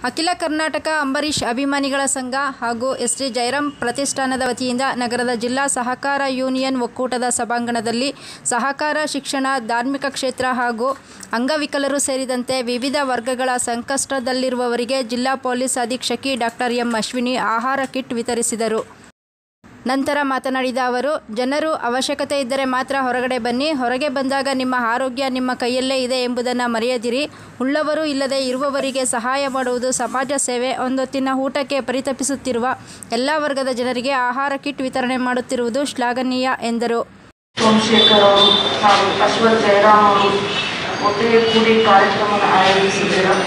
ಅಖಿಲ ಕರ್ನಾಟಕ ಅಂಬರೀಷ್ ಅಭಿಮಾನಿಗಳ ಸಂಘ ಹಾಗೂ ಎಸ್ ಟಿ ಜಯರಾಮ್ ಪ್ರತಿಷ್ಠಾನದ ವತಿಯಿಂದ ನಗರದ ಜಿಲ್ಲಾ ಸಹಕಾರ ಯೂನಿಯನ್ ಒಕ್ಕೂಟದ ಸಭಾಂಗಣದಲ್ಲಿ ಸಹಕಾರ ಶಿಕ್ಷಣ ಧಾರ್ಮಿಕ ಕ್ಷೇತ್ರ ಹಾಗೂ ಅಂಗವಿಕಲರು ಸೇರಿದಂತೆ ವಿವಿಧ ವರ್ಗಗಳ ಸಂಕಷ್ಟದಲ್ಲಿರುವವರಿಗೆ ಜಿಲ್ಲಾ ಪೊಲೀಸ್ ಅಧೀಕ್ಷಕಿ ಡಾಕ್ಟರ್ ಎಂ ಅಶ್ವಿನಿ ಆಹಾರ ಕಿಟ್ ವಿತರಿಸಿದರು ನಂತರ ಮಾತನಾಡಿದ ಅವರು ಜನರು ಅವಶ್ಯಕತೆ ಇದ್ದರೆ ಮಾತ್ರ ಹೊರಗಡೆ ಬನ್ನಿ ಹೊರಗೆ ಬಂದಾಗ ನಿಮ್ಮ ಆರೋಗ್ಯ ನಿಮ್ಮ ಕೈಯಲ್ಲೇ ಇದೆ ಎಂಬುದನ್ನು ಮರೆಯದಿರಿ ಉಳ್ಳವರು ಇಲ್ಲದೆ ಇರುವವರಿಗೆ ಸಹಾಯ ಮಾಡುವುದು ಸಮಾಜ ಸೇವೆ ಒಂದೊತ್ತಿನ ಊಟಕ್ಕೆ ಪರಿತಪಿಸುತ್ತಿರುವ ಎಲ್ಲ ವರ್ಗದ ಜನರಿಗೆ ಆಹಾರ ಕಿಟ್ ವಿತರಣೆ ಮಾಡುತ್ತಿರುವುದು ಶ್ಲಾಘನೀಯ ಎಂದರು ಸೋಮಶೇಖರ್ ಅವರು ಹಾಗೂ ಅಶ್ವಥ್ ಜಯರಾಮ್ ಅವರು ಒಟ್ಟಿಗೆ ಕೂಡಿ ಕಾರ್ಯಕ್ರಮವನ್ನು ಆಯೋಜಿಸಿದ್ದೀರ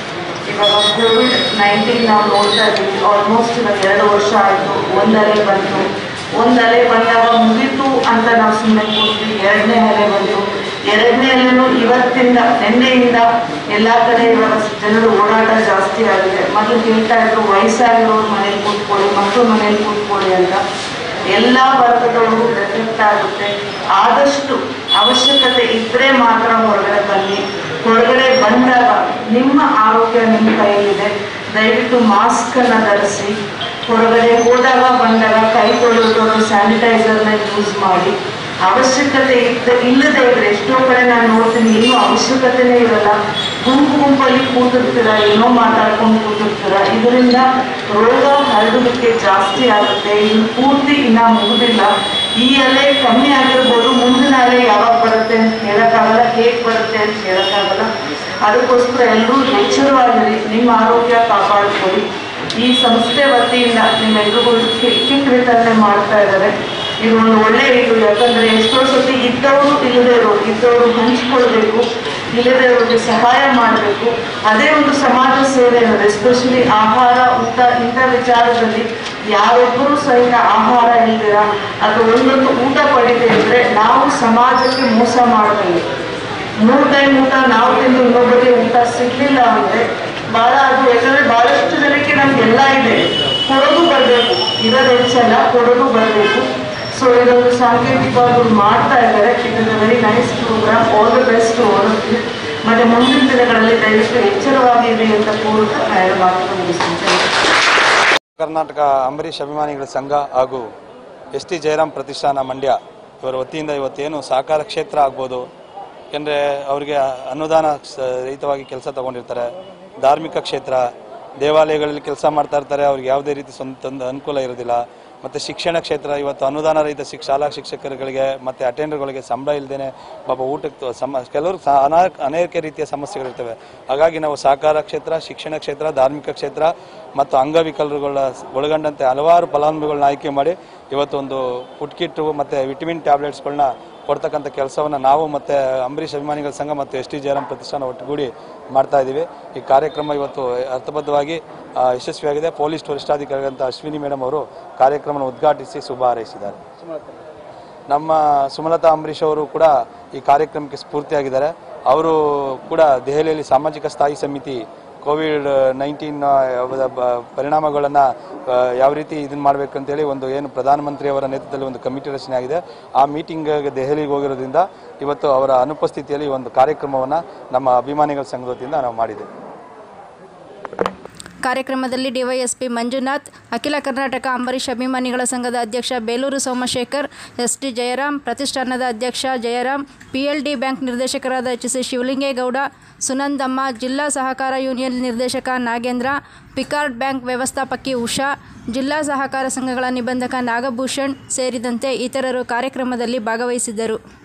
ಇವಾಗ ಕೋವಿಡ್ ನೈನ್ಟೀನ್ ನಾವು ನೋಡ್ತಾ ಇದ್ದೀವಿ ಆಲ್ಮೋಸ್ಟ್ ಇವಾಗ ಎರಡು ವರ್ಷ ಆಯಿತು ಒಂದು ಅಲೆ ಬಂತು ಒಂದು ಅಲೆ ಬಂದಾಗ ಮುಗೀತು ಅಂತ ನಾವು ಸುಮ್ಮನೆ ಕೂತ್ವಿ ಎರಡನೇ ಅಲೆ ಬಂತು ಎರಡನೇ ಅಲೆನೂ ಇವತ್ತಿಂದ ನಿನ್ನೆಯಿಂದ ಎಲ್ಲ ಕಡೆ ಇವಾಗ ಜನರು ಓಡಾಟ ಜಾಸ್ತಿ ಆಗಿದೆ ಮೊದಲು ಹೇಳ್ತಾ ಇದ್ರು ವಯಸ್ಸಾಗಿರೋರು ಮನೇಲಿ ಕೂತ್ಕೊಳ್ಳಿ ಮಕ್ಕಳು ಮನೇಲಿ ಕೂತ್ಕೊಳ್ಳಿ ಅಂತ ಎಲ್ಲ ವರ್ಗದವರು ಎಫೆಕ್ಟ್ ಆಗುತ್ತೆ ಆದಷ್ಟು ಅವಶ್ಯಕತೆ ಇದ್ದರೆ ಮಾತ್ರ ಹೊರಗಡೆ ಬನ್ನಿ ಹೊರಗಡೆ ಬಂದಾಗ ನಿಮ್ಮ ಆರೋಗ್ಯ ನಿಮ್ಮ ಕೈಯಲ್ಲಿದೆ ದಯವಿಟ್ಟು ಮಾಸ್ಕನ್ನು ಧರಿಸಿ ಹೊರಗಡೆ ಹೋದಾಗ ಬಂದಾಗ ಕೈ ತೊಳೆಯೋದು ಸ್ಯಾನಿಟೈಸರ್ನ ಯೂಸ್ ಮಾಡಿ ಅವಶ್ಯಕತೆ ಇದ್ದ ಇಲ್ಲದೆ ಇದ್ರೆ ಎಷ್ಟೋ ಕಡೆ ನಾನು ನೋಡ್ತೀನಿ ಏನೂ ಅವಶ್ಯಕತೆನೇ ಇರಲ್ಲ ಗುಂಪು ಗುಂಪಲ್ಲಿ ಕೂತಿರ್ತೀರ ಏನೋ ಮಾತಾಡ್ಕೊಂಡು ಕೂತಿರ್ತೀರ ಇದರಿಂದ ರೋಗ ಹರಡುವಿಕೆ ಜಾಸ್ತಿ ಆಗುತ್ತೆ ಇನ್ನು ಪೂರ್ತಿ ಇನ್ನ ಮುಗುದಿಲ್ಲ ಈ ಅಲೆ ಕಮ್ಮಿ ಆಗಿರ್ಬೋದು ಮುಂದಿನ ಅಲೆ ಯಾವಾಗ ಬರುತ್ತೆ ಅಂತ ಹೇಳಕ್ಕಾಗಲ್ಲ ಹೇಗೆ ಬರುತ್ತೆ ಅಂತ ಹೇಳಕ್ಕಾಗಲ್ಲ ಅದಕ್ಕೋಸ್ಕರ ಎಲ್ಲರೂ ಎಚ್ಚರವಾಗಿರಿ ನಿಮ್ಮ ಆರೋಗ್ಯ ಕಾಪಾಡ್ಕೊಳ್ಳಿ ಈ ಸಂಸ್ಥೆ ವತಿಯಿಂದ ನಿಮ್ಮೆಲ್ರಿಗೂ ಕಿಟ್ ವಿತರಣೆ ಮಾಡ್ತಾ ಇದ್ದಾರೆ ಇದು ಒಂದು ಒಳ್ಳೆಯ ಇದು ಯಾಕಂದ್ರೆ ಎಷ್ಟೋ ಸತಿ ಇದ್ದವರು ಇಲ್ಲದೆ ಇರೋರು ಇದ್ದವರು ಹಂಚ್ಕೊಳ್ಬೇಕು ಇಲ್ಲದೆ ಇರೋರಿಗೆ ಸಹಾಯ ಮಾಡಬೇಕು ಅದೇ ಒಂದು ಸಮಾಜ ಸೇವೆ ಅನ್ನೋದು ಎಸ್ಪೆಷಲಿ ಆಹಾರ ಊಟ ಇಂಥ ವಿಚಾರದಲ್ಲಿ ಯಾರೊಬ್ಬರು ಸಹಿತ ಆಹಾರ ಇಲ್ದಿರ ಅಥವಾ ಒಂದೊಂದು ಊಟ ಪಡಿದೆ ಇದ್ರೆ ನಾವು ಸಮಾಜಕ್ಕೆ ಮೋಸ ಮಾಡಬೇಕು ಮೂರು ಟೈಮ್ ಊಟ ನಾವು ತಿಂದು ಇನ್ನೊಬ್ಬರಿಗೆ ಊಟ ಸಿಗ್ಲಿಲ್ಲ ಅಂದ್ರೆ ಬಹಳ ಅದು ಯಾಕಂದ್ರೆ ಬಹಳಷ್ಟು ಜನಕ್ಕೆ ನಮ್ಗೆಲ್ಲ ಇದೆ ಕೊಡೋದು ಬರಬೇಕು ಇರೋದು ಹೆಚ್ಚಲ್ಲ ಕೊಡೋದು ಬರಬೇಕು ಸೊ ಇದೊಂದು ಸಾಂಕೇತಿಕವಾಗಿ ಮಾಡ್ತಾ ಇದ್ದಾರೆ it very nice program all the best all of you ಮತ್ತೆ ಮುಂದಿನ ದಿನಗಳಲ್ಲಿ ದಯವಿಟ್ಟು ಎಚ್ಚರವಾಗಿರಿ ಅಂತ ಕೋರುತ್ತಾ ನಾನು ಎರಡು ಮಾತನ್ನು ಮುಗಿಸ್ತೀನಿ ಕರ್ನಾಟಕ ಅಂಬರೀಷ್ ಅಭಿಮಾನಿಗಳ ಸಂಘ ಹಾಗೂ ಎಸ್ ಟಿ ಜಯರಾಮ್ ಪ್ರತಿಷ್ಠಾನ ಮಂಡ್ಯ ಇವರ ವತಿಯಿಂದ ಇವತ್ತೇನು ಸಹಕಾರ ಕ್ಷೇತ್ರ ಆಗ್ಬೋದು ಯಾಕೆಂದರೆ ಅವರಿಗೆ ಅನುದಾನ ಸ- ರಹಿತವಾಗಿ ಕೆಲಸ ತಗೊಂಡಿರ್ತಾರೆ ಧಾರ್ಮಿಕ ಕ್ಷೇತ್ರ ದೇವಾಲಯಗಳಲ್ಲಿ ಕೆಲಸ ಮಾಡ್ತಾ ಇರ್ತಾರೆ ಅವ್ರಿಗೆ ಯಾವುದೇ ರೀತಿ ಸ್ವಂತ ಒಂದು ಅನುಕೂಲ ಇರೋದಿಲ್ಲ ಮತ್ತು ಶಿಕ್ಷಣ ಕ್ಷೇತ್ರ ಇವತ್ತು ಅನುದಾನ ರಹಿತ ಶಿಕ್ಷ ಶಾಲಾ ಶಿಕ್ಷಕರುಗಳಿಗೆ ಮತ್ತು ಅಟೆಂಡರ್ಗಳಿಗೆ ಸಂಬಳ ಇಲ್ಲದೇ ಪಾಪ ಊಟಕ್ಕೆ ಸಮ ಕೆಲವರು ಸ- ಅನಾ- ಅನೇಕ ರೀತಿಯ ಸಮಸ್ಯೆಗಳಿರ್ತವೆ ಹಾಗಾಗಿ ನಾವು ಸಹಕಾರ ಕ್ಷೇತ್ರ ಶಿಕ್ಷಣ ಕ್ಷೇತ್ರ ಧಾರ್ಮಿಕ ಕ್ಷೇತ್ರ ಮತ್ತು ಅಂಗವಿಕಲರುಗಳ ಒಳಗೊಂಡಂತೆ ಹಲವಾರು ಫಲಾನುಭವಿಗಳನ್ನ ಆಯ್ಕೆ ಮಾಡಿ ಇವತ್ತು ಒಂದು ಫುಡ್ ಕಿಟ್ಟು ಮತ್ತು ವಿಟಮಿನ್ ಟ್ಯಾಬ್ಲೆಟ್ಸ್ಗಳನ್ನ ಕೊಡ್ತಕ್ಕಂಥ ಕೆಲಸವನ್ನು ನಾವು ಮತ್ತು ಅಂಬರೀಷ್ ಅಭಿಮಾನಿಗಳ ಸಂಘ ಮತ್ತು ಎಸ್ ಟಿ ಜಯರಾಮ್ ಪ್ರತಿಷ್ಠಾನ ಒಟ್ಟುಗೂಡಿ ಮಾಡ್ತಾ ಇದ್ದೀವಿ ಈ ಕಾರ್ಯಕ್ರಮ ಇವತ್ತು ಅರ್ಥಬದ್ಧವಾಗಿ ಆ, ಯಶಸ್ವಿಯಾಗಿದೆ ಪೊಲೀಸ್ ವರಿಷ್ಠಾಧಿಕಾರಿಗಳಂತ ಅಶ್ವಿನಿ ಮೇಡಮ್ ಅವರು ಕಾರ್ಯಕ್ರಮವನ್ನು ಉದ್ಘಾಟಿಸಿ ಶುಭ ಹಾರೈಸಿದ್ದಾರೆ ನಮ್ಮ ಸುಮಲತಾ ಅಂಬರೀಷ್ ಅವರು ಕೂಡ ಈ ಕಾರ್ಯಕ್ರಮಕ್ಕೆ ಸ್ಫೂರ್ತಿಯಾಗಿದ್ದಾರೆ ಅವರು ಕೂಡ ದೆಹಲಿಯಲ್ಲಿ ಸಾಮಾಜಿಕ ಸ್ಥಾಯಿ ಸಮಿತಿ ಕೋವಿಡ್ ನೈನ್ಟೀನ್ ಪರಿಣಾಮಗಳನ್ನು ಯಾವ ರೀತಿ ಇದನ್ನು ಮಾಡಬೇಕಂತೇಳಿ ಒಂದು ಏನು ಪ್ರಧಾನಮಂತ್ರಿಯವರ ನೇತೃತ್ವದಲ್ಲಿ ಒಂದು ಕಮಿಟಿ ರಚನೆ ಆಗಿದೆ ಆ ಮೀಟಿಂಗ್ ದೆಹಲಿಗೆ ಹೋಗಿರೋದ್ರಿಂದ ಇವತ್ತು ಅವರ ಅನುಪಸ್ಥಿತಿಯಲ್ಲಿ ಒಂದು ಕಾರ್ಯಕ್ರಮವನ್ನು ನಮ್ಮ ಅಭಿಮಾನಿಗಳ ಸಂಘದ ವತಿಯಿಂದ ನಾವು ಮಾಡಿದ್ದೇವೆ ಕಾರ್ಯಕ್ರಮದಲ್ಲಿ ಡಿವೈಎಸ್ಪಿ ಮಂಜುನಾಥ್ ಅಖಿಲ ಕರ್ನಾಟಕ ಅಂಬರೀಷ್ ಅಭಿಮಾನಿಗಳ ಸಂಘದ ಅಧ್ಯಕ್ಷ ಬೇಲೂರು ಸೋಮಶೇಖರ್ ಎಸ್ ಟಿ ಜಯರಾಮ್ ಪ್ರತಿಷ್ಠಾನದ ಅಧ್ಯಕ್ಷ ಜಯರಾಮ್ ಪಿಎಲ್ಡಿ ಬ್ಯಾಂಕ್ ನಿರ್ದೇಶಕರಾದ ಎಚ್ ಸಿ ಶಿವಲಿಂಗೇಗೌಡ ಸುನಂದಮ್ಮ ಜಿಲ್ಲಾ ಸಹಕಾರ ಯೂನಿಯನ್ ನಿರ್ದೇಶಕ ನಾಗೇಂದ್ರ ಪಿಕಾರ್ಡ್ ಬ್ಯಾಂಕ್ ವ್ಯವಸ್ಥಾಪಕಿ ಉಷಾ ಜಿಲ್ಲಾ ಸಹಕಾರ ಸಂಘಗಳ ನಿಬಂಧಕ ನಾಗಭೂಷಣ್ ಸೇರಿದಂತೆ ಇತರರು ಕಾರ್ಯಕ್ರಮದಲ್ಲಿ ಭಾಗವಹಿಸಿದ್ದರು